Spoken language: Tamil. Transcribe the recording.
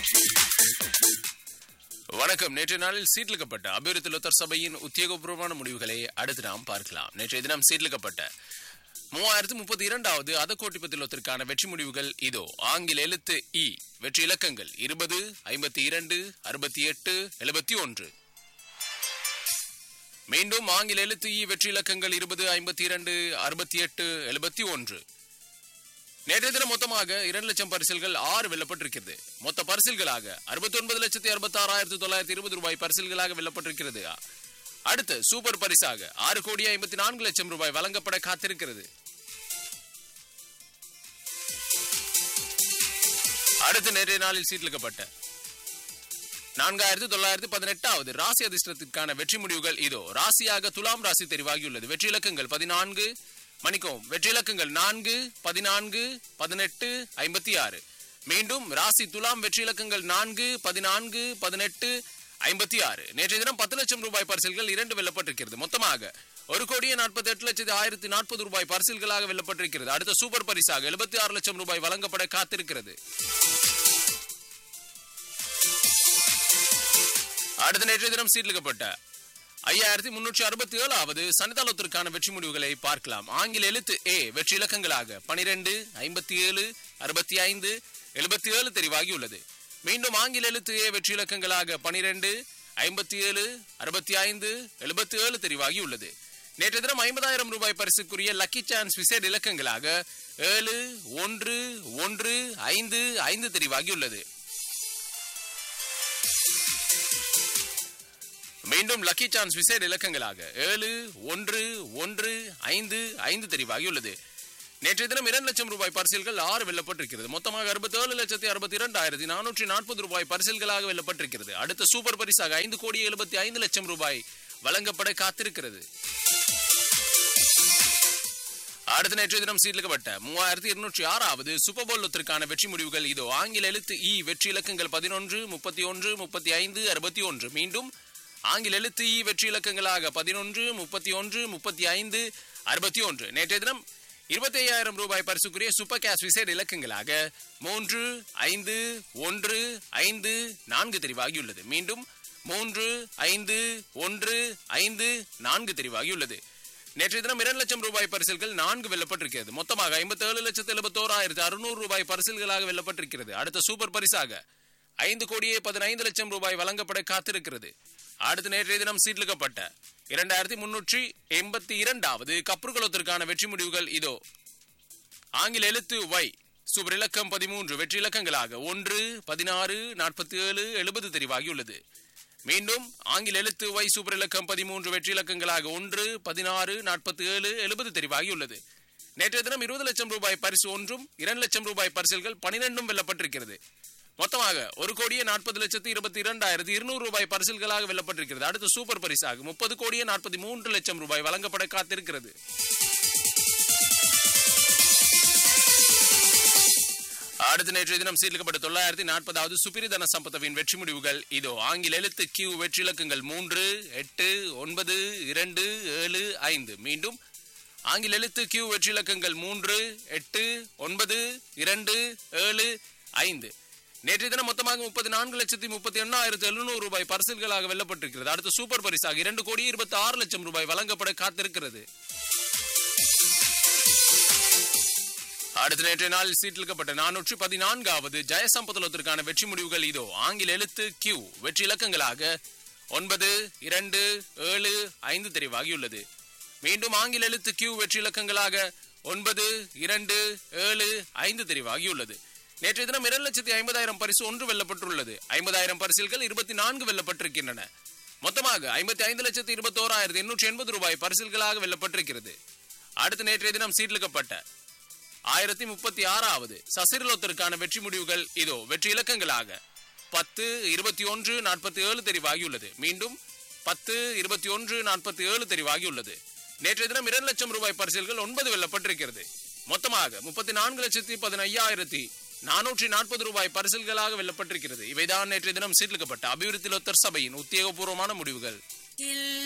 வணக்கம் நேற்றைய நாளில் சீட்லிக்கப்பட்ட அபிவிருத்தி லொத்தர் சபையின் உத்தியோகபூர்வமான முடிவுகளை அடுத்து நாம் பார்க்கலாம் நேற்றைய தினம் சீட்லிக்கப்பட்ட மூவாயிரத்து முப்பத்தி இரண்டாவது அதக்கோட்டிப்பத்திலத்திற்கான வெற்றி முடிவுகள் இதோ ஆங்கில எழுத்து இ வெற்றி இலக்கங்கள் இருபது ஐம்பத்தி இரண்டு அறுபத்தி எட்டு எழுபத்தி ஒன்று மீண்டும் ஆங்கில எழுத்து இ வெற்றி இலக்கங்கள் இருபது ஐம்பத்தி இரண்டு அறுபத்தி எட்டு எழுபத்தி ஒன்று நேற்றைய தினம் மொத்தமாக இரண்டு லட்சம் பரிசில்கள் ஆறு வெல்லப்பட்டிருக்கிறது மொத்த பரிசில்களாக அறுபத்தி ஒன்பது லட்சத்தி அறுபத்தி ஆறாயிரத்தி தொள்ளாயிரத்தி இருபது ரூபாய் பரிசில்களாக வெல்லப்பட்டிருக்கிறது அடுத்து சூப்பர் பரிசாக ஆறு கோடி ஐம்பத்தி நான்கு லட்சம் ரூபாய் வழங்கப்பட காத்திருக்கிறது அடுத்து நேற்றைய நாளில் சீட்லிக்கப்பட்ட நான்காயிரத்தி தொள்ளாயிரத்தி பதினெட்டாவது ராசி அதிர்ஷ்டத்திற்கான வெற்றி முடிவுகள் இதோ ராசியாக துலாம் ராசி தெரிவாகியுள்ளது வெற்றி இலக்கங்கள் பதினான்கு மணிக்கும் வெற்றி இலக்கங்கள் நான்கு பதினான்கு பதினெட்டு ஐம்பத்தி ஆறு மீண்டும் ராசி துலாம் வெற்றி இலக்கங்கள் நான்கு பதினான்கு பதினெட்டு ஐம்பத்தி ஆறு நேற்றைய தினம் பத்து லட்சம் ரூபாய் பரிசில்கள் இரண்டு வெல்லப்பட்டிருக்கிறது மொத்தமாக ஒரு கோடியே நாற்பத்தி எட்டு லட்சத்தி ஆயிரத்தி நாற்பது ரூபாய் பரிசில்களாக வெல்லப்பட்டிருக்கிறது அடுத்த சூப்பர் பரிசாக எழுபத்தி ஆறு லட்சம் ரூபாய் வழங்கப்பட காத்திருக்கிறது அடுத்த நேற்றைய தினம் சீட்லிக்கப்பட்ட ஐயாயிரத்தி முன்னூற்றி அறுபத்தி ஏழாவது சனிதாலத்திற்கான வெற்றி முடிவுகளை பார்க்கலாம் ஆங்கில எழுத்து ஏ வெற்றி இலக்கங்களாக பனிரெண்டு ஐம்பத்தி ஏழு அறுபத்தி ஐந்து எழுபத்தி ஏழு தெரிவாகி உள்ளது மீண்டும் ஆங்கில எழுத்து ஏ வெற்றி இலக்கங்களாக பனிரெண்டு ஐம்பத்தி ஏழு அறுபத்தி ஐந்து எழுபத்தி ஏழு தெரிவாகி உள்ளது நேற்று தினம் ஐம்பதாயிரம் ரூபாய் பரிசுக்குரிய லக்கி சான்ஸ் விசேட இலக்கங்களாக ஏழு ஒன்று ஒன்று ஐந்து ஐந்து தெரிவாகி உள்ளது மீண்டும் லக்கி சான்ஸ் விசேட இலக்கங்களாக ஏழு ஒன்று ஒன்று ஐந்து ஐந்து தெரிவாகியுள்ளது நேற்றைய தினம் இரண்டு லட்சம் ரூபாய் பரிசில்கள் ஆறு வெல்லப்பட்டிருக்கிறது மொத்தமாக அறுபத்தி ஏழு லட்சத்தி அறுபத்தி இரண்டாயிரத்தி நானூற்றி நாற்பது ரூபாய் பரிசில்களாக வெல்லப்பட்டிருக்கிறது அடுத்த சூப்பர் பரிசாக ஐந்து கோடி எழுபத்தி ஐந்து லட்சம் ரூபாய் வழங்கப்பட காத்திருக்கிறது அடுத்த நேற்றைய தினம் சீர்லிக்கப்பட்ட மூவாயிரத்தி இருநூற்றி ஆறாவது சூப்பர் போல் லொத்திற்கான வெற்றி முடிவுகள் இதோ ஆங்கில எழுத்து இ வெற்றி இலக்கங்கள் பதினொன்று முப்பத்தி ஒன்று முப்பத்தி ஐந்து அறுபத்தி ஒன்று மீண்டும் ஆங்கில எழுத்து இ வெற்றி இலக்கங்களாக பதினொன்று முப்பத்தி ஒன்று முப்பத்தி ஐந்து அறுபத்தி ஒன்று நேற்றைய தினம் இருபத்தி ஐயாயிரம் ரூபாய் பரிசுக்குரிய சூப்பர் கேஷ் விசேட இலக்கங்களாக மூன்று ஐந்து ஒன்று ஐந்து நான்கு தெரிவாகியுள்ளது மீண்டும் மூன்று ஐந்து ஒன்று ஐந்து நான்கு தெரிவாகியுள்ளது நேற்றைய தினம் இரண்டு லட்சம் ரூபாய் பரிசில்கள் நான்கு வெல்லப்பட்டிருக்கிறது மொத்தமாக ஐம்பத்தி ஏழு லட்சத்து எழுபத்தோராயிரத்து அறுநூறு ரூபாய் பரிசில்களாக வெல்லப்பட்டிருக்கிறது அடுத்த சூப்பர் பரிசாக ஐந்து கோடியே பதினைந்து லட்சம் ரூபாய் வழங்கப்பட காத்திருக்கிறது அடுத்து நேற்றைய தினம் சீட்லிக்கப்பட்ட இரண்டாயிரத்தி முன்னூற்றி எண்பத்தி இரண்டாவது கப்ருகுலத்திற்கான வெற்றி முடிவுகள் இதோ ஆங்கில எழுத்து ஒய் சூப்பர் இலக்கம் பதிமூன்று வெற்றி இலக்கங்களாக ஒன்று பதினாறு நாற்பத்தி ஏழு எழுபது தெரிவாகியுள்ளது மீண்டும் ஆங்கில எழுத்து ஒய் சூப்பர் இலக்கம் பதிமூன்று வெற்றி இலக்கங்களாக ஒன்று பதினாறு நாற்பத்தி ஏழு எழுபது தெரிவாகியுள்ளது நேற்றைய தினம் இருபது லட்சம் ரூபாய் பரிசு ஒன்றும் இரண்டு லட்சம் ரூபாய் பரிசில்கள் பனிரெண்டும் வெல்லப்பட்டிருக்கிறது மொத்தமாக ஒரு கோடியே நாற்பது லட்சத்து இருபத்தி இரண்டாயிரத்தி இருநூறு ரூபாய் பரிசில்களாக வெல்லப்பட்டிருக்கிறது அடுத்த சூப்பர் பரிசாக முப்பது கோடியே நாற்பத்தி மூன்று லட்சம் ரூபாய் வழங்கப்பட காத்திருக்கிறது அடுத்த நேற்றைய தினம் சீர்லிக்கப்பட்ட தொள்ளாயிரத்தி நாற்பதாவது சுப்பிரிதன சம்பத்தவின் வெற்றி முடிவுகள் இதோ ஆங்கில எழுத்து கியூ வெற்றி இலக்கங்கள் மூன்று எட்டு ஒன்பது இரண்டு ஏழு ஐந்து மீண்டும் ஆங்கில எழுத்து கியூ வெற்றி இலக்கங்கள் மூன்று எட்டு ஒன்பது இரண்டு ஏழு ஐந்து நேற்றைய தினம் மொத்தமாக முப்பத்தி நான்கு லட்சத்தி முப்பத்தி எண்ணாயிரத்து எழுநூறு ரூபாய் பரிசில்களாக வெல்லப்பட்டிருக்கிறது அடுத்த சூப்பர் பரிசாக இரண்டு கோடி இருபத்தி ஆறு லட்சம் ரூபாய் வழங்கப்பட காத்திருக்கிறது அடுத்த நேற்றைய நாள் சீட்டிலுக்கப்பட்ட நானூற்றி பதினான்காவது ஜெயசம்பதலத்திற்கான வெற்றி முடிவுகள் இதோ ஆங்கில எழுத்து கியூ வெற்றி இலக்கங்களாக ஒன்பது இரண்டு ஏழு ஐந்து தெரிவாகியுள்ளது மீண்டும் ஆங்கில எழுத்து கியூ வெற்றி இலக்கங்களாக ஒன்பது இரண்டு ஏழு ஐந்து தெரிவாகியுள்ளது நேற்றைய தினம் இரண்டு லட்சத்தி ஐம்பதாயிரம் பரிசு ஒன்று வெல்லப்பட்டுள்ளது ஐம்பதாயிரம் பரிசில்கள் இருபத்தி நான்கு வெல்லப்பட்டிருக்கின்றன மொத்தமாக ஐம்பத்தி ஐந்து லட்சத்தி இருபத்தி ஓராயிரத்தி எண்ணூற்றி எண்பது ரூபாய் பரிசில்களாக வெல்லப்பட்டிருக்கிறது அடுத்து நேற்றைய தினம் சீட்லிக்கப்பட்ட ஆயிரத்தி முப்பத்தி ஆறாவது சசிரலோத்திற்கான வெற்றி முடிவுகள் இதோ வெற்றி இலக்கங்களாக பத்து இருபத்தி ஒன்று நாற்பத்தி ஏழு தெரிவாகியுள்ளது மீண்டும் பத்து இருபத்தி ஒன்று நாற்பத்தி ஏழு தெரிவாகியுள்ளது நேற்றைய தினம் இரண்டு லட்சம் ரூபாய் பரிசில்கள் ஒன்பது வெல்லப்பட்டிருக்கிறது மொத்தமாக முப்பத்தி நான்கு லட்சத்தி பதினையாயிரத்தி நானூற்றி நாற்பது ரூபாய் பரிசில்களாக வெல்லப்பட்டிருக்கிறது இவைதான் நேற்றைய தினம் சீர்லிக்கப்பட்ட அபிவிருத்தி லொத்தர் சபையின் உத்தியோகபூர்வமான முடிவுகள்